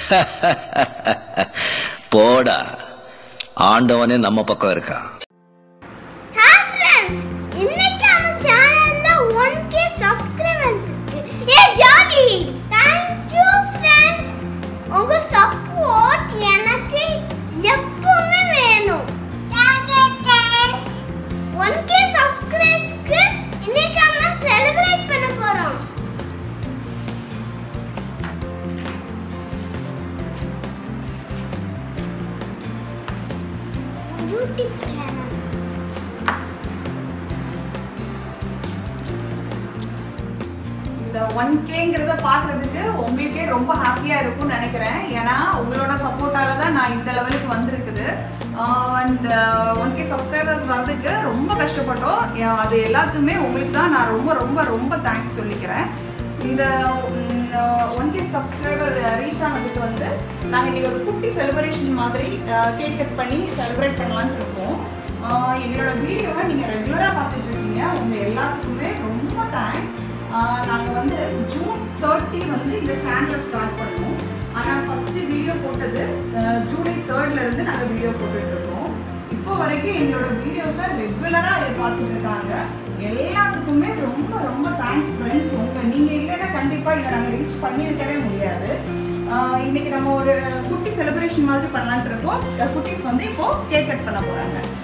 போடா ஆண்டவனே நம்ம பக்கம் இருக்கான் ஹாய் ஃப்ரெண்ட்ஸ் இன்னைக்கு நம்ம சேனல்ல 1k சப்ஸ்கிரைபர்ஸ் இருக்கு ஏ ஜாலி தேங்க் யூ ஃப்ரெண்ட்ஸ் உங்க சப்போர்ட் எனக்கு எப்பவுமே வேணும் 1k சப்ஸ்கிரைபர்ஸ்க்கு இன்னைக்கு நம்ம செலிப்ரேட் பண்ண போறோம் யூடியூப் சேனல் இந்த ஒன் கேங்கிறத பார்க்கறதுக்கு உங்களுக்கே ரொம்ப ஹாப்பியாக இருக்கும்னு நினைக்கிறேன் ஏன்னா உங்களோட சப்போர்ட்டால தான் நான் இந்த லெவலுக்கு வந்திருக்குது இந்த ஒன் கே சப்ஸ்கிரைபர்ஸ் வர்றதுக்கு ரொம்ப கஷ்டப்பட்டோம் ஏன் அது எல்லாத்துக்குமே உங்களுக்கு தான் நான் ரொம்ப ரொம்ப ரொம்ப தேங்க்ஸ் சொல்லிக்கிறேன் இந்த ஒன் கே சப்ஸ்கிரைபர் ரீச் ஆனதுக்கு வந்து நாங்கள் இன்னைக்கு ஒரு குட்டி செலிப்ரேஷன் மாதிரி கேக் கட் பண்ணி செலிப்ரேட் பண்ணலான்னு இருக்கோம் ஆஹ் எங்களோட வீடியோவை நீங்கள் ரெகுலராக பார்த்துட்டு இருக்கீங்க உங்கள் எல்லாத்துக்குமே ரொம்ப தேங்க்ஸ் நாங்கள் வந்து ஜூன் தேர்ட்டி வந்து இந்த சேனலை ஸ்டார்ட் பண்ணோம் ஆனால் ஃபஸ்ட்டு வீடியோ போட்டது ஆஹ் ஜூலை தேர்ட்ல இருந்து நாங்கள் வீடியோ போட்டுட்டு இருக்கோம் இப்போ வரைக்கும் எங்களோட வீடியோஸை ரெகுலராக பார்த்துட்டு இருக்காங்க எல்லாத்துக்குமே ரொம்ப ரொம்ப தேங்க்ஸ் ஃப்ரெண்ட்ஸ் உங்கள் நீங்கள் இல்லைன்னா கண்டிப்பாக இதை நாங்கள் ரீச் பண்ணியிருக்கவே முடியாது ஆஹ் இன்னைக்கு நம்ம ஒரு குட்டி செலிப்ரேஷன் மாதிரி பண்ணலான்ட்டு இருக்கோம் குட்டீஸ் வந்து இப்போ கேக் கட் பண்ண போகிறாங்க